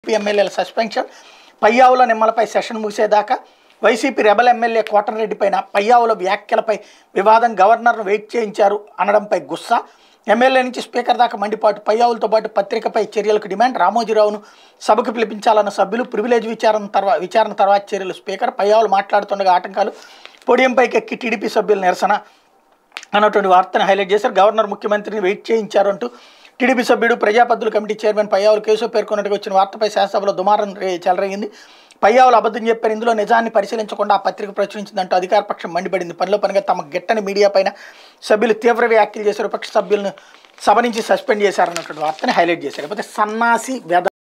TDP ఎమ్మెల్యేల suspension Payyavula నిమ్మలపై session ముగిసేదాకా వైసీపీ రెబల్ ఎమ్మెల్యే కోటరెడ్డి పైన పయ్యావుల వ్యాఖ్యలపై వివాదం గవర్నర్ను వెయిట్ చేయించారు అనడంపై గుస్సా ఎమ్మెల్యే నుంచి స్పీకర్ దాకా మండిపాటు పయ్యావులతో పాటు పత్రికపై చర్యలకు డిమాండ్ రామోజీరావును సభకు పిలిపించాలన్న సభ్యులు ప్రివిలేజ్ విచారణ తర్వాత విచారణ తర్వాత చర్యలు స్పీకర్ పయ్యావులు మాట్లాడుతుండగా ఆటంకాలు పోడియంపైకి ఎక్కి టీడీపీ సభ్యుల నిరసన అన్నటువంటి వార్తను హైలైట్ చేశారు గవర్నర్ ముఖ్యమంత్రిని వెయిట్ చేయించారు అంటూ టీడీపీ సభ్యుడు ప్రజాపద్దుల కమిటీ చైర్మన్ పయ్యావులు కేశవ్ పేర్కొన్నట్టుగా వచ్చిన వార్తపై శాసనసభలో దుమారం రే- చెలరేగింది పయ్యావులు అబద్ధం చెప్పారు ఇందులో నిజాన్ని పరిశీలించకుండా ఆ పత్రిక ప్రచురించిందంటూ అధికార పక్షం మండిపడింది పనిలో పనిగా తమ గిట్టని మీడియా పైన సభ్యులు తీవ్ర వ్యాఖ్యలు చేశారు విపక్ష సభ్యులను సభ నుంచి సస్పెండ్ చేశారన్నటువంటి వార్తని హైలైట్ చేశారు లేకపోతే సన్నాసి వెద